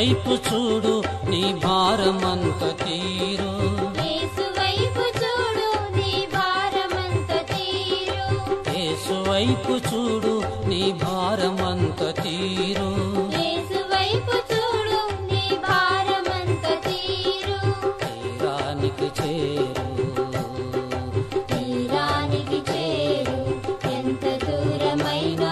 వైపు చూడు నీ భారమంత తీరు యేసు వైపు చూడు నీ భారమంత తీరు యేసు వైపు చూడు నీ భారమంత తీరు యేసు వైపు చూడు నీ భారమంత తీరు తీరానికి చేరు తీరానికి చేరు ఎంత దూరమైనా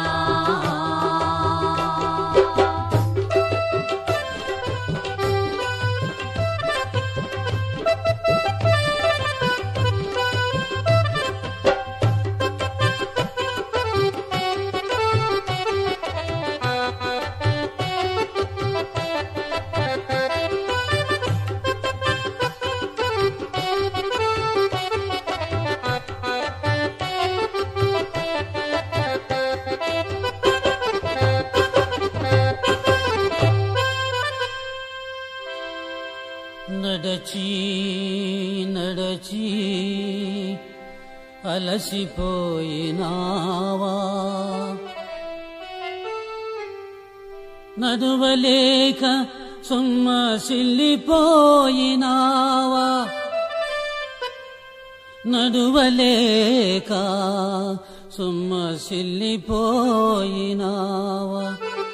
నడచి నడచి అలసిపోయినావా నడువలేక సొమ్మసిల్లిపోయినావా నడువలేక సొమ్మసిల్లిపోయినావా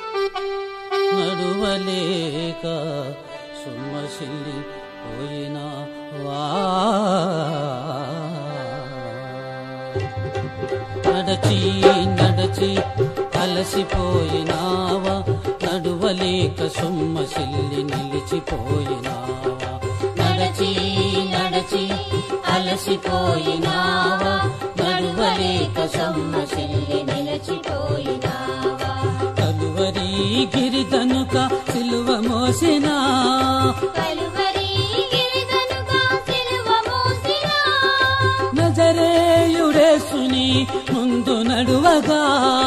నడువలేక సుమ్మసిల్లి పోయినా వా నడచి నడచి అలసిపోయినావా నడువలేక సుమ్మసిల్లి నిలిచిపోయినావా నడచి నడచి అలసిపోయినావా నడువలేక సొమ్మసిల్లి నిలచిపోయినావా కలువరి గిరిదనుక సిలువ మోసినా కలువరి గిరిదనుక సిలువ మోసినా నజరేయుడేసుని ముందు నడువగా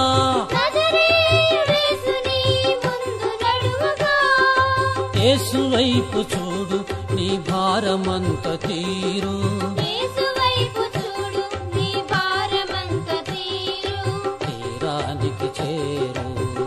నజరేయుడేసుని ముందు నడువగా యేసు వైపు చూడు నీ భారమంత తీరు యేసు వైపు చూడు నీ భారమంత తీరు తీరానికి చేరు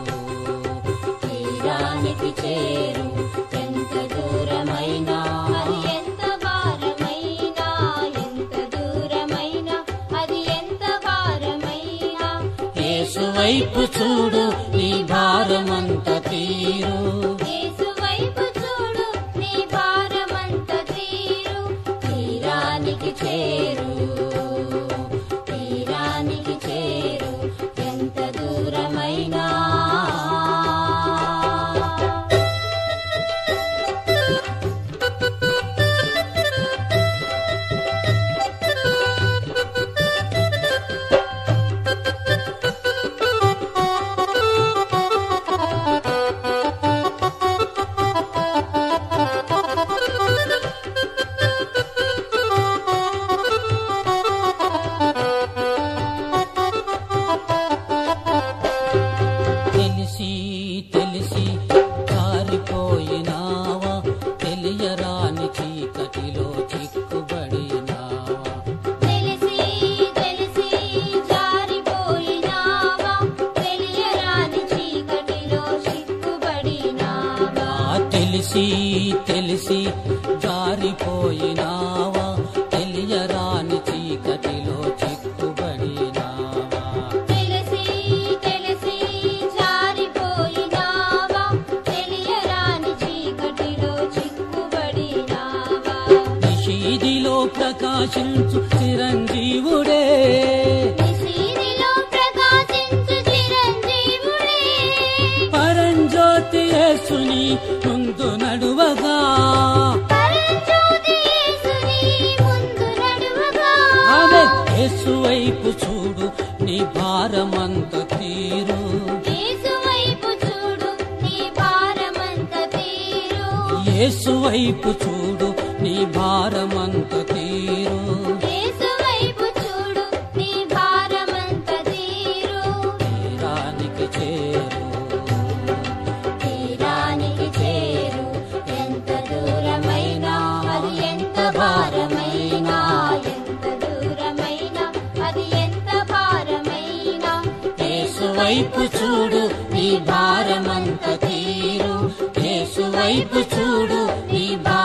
తీరానికి చేరు ఎంత దూరమైనా అది ఎంత భారమైనా ఎంత దూరమైనా అది ఎంత భారమైనా యేసు వైపు చూడు నీ భారమంత తీరు యేసు వైపు చూడు నీ భారమంత తీరు తీరానికి చేరు తీరానికి చేరు ఎంత దూరమైనా తెలిసి తెలిసి జారిపోయినావా తెలియరాని చీకటిలో చిక్కుబడినావా తెలిసి తెలిసి జారిపోయినావా తెలియరాని చీకటిలో చిక్కుబడినావా ఆ తెలిసి తెలిసి జారిపోయినావా తెలియరాని చీకటిలో చిక్కుబడినావా తెలిసి తెలిసి జారిపోయినావా తెలియరాని చీకటిలో చిక్కుబడినావా నిషీదిలో ప్రకాశించు చిరంజీవుడే నిశీదిలో ప్రకాశించు చిరంజీవుడే పరంజ్యోతి యేసుని ముందు నడువగా పరంజ్యోతి యేసుని ముందు నడువగా ఆమె యేసు వైపు చూడు నీ భారమంత తీరు యేసు వైపు చూడు నీ భారమంత తీరు యేసు వైపు చూడు నీ భారమంత తీరు యేసు వైపు చూడు నీ భారమంత తీరు తీరానికి చేరు తీరానికి చేరు ఎంత దూరమైనా అది ఎంత భారమైనా ఎంత దూరమైనా అది ఎంత భారమైనా యేసు వైపు చూడు నీ భారమంత తీరు యేసు యేసు వైపు చూడు నీ భారమంత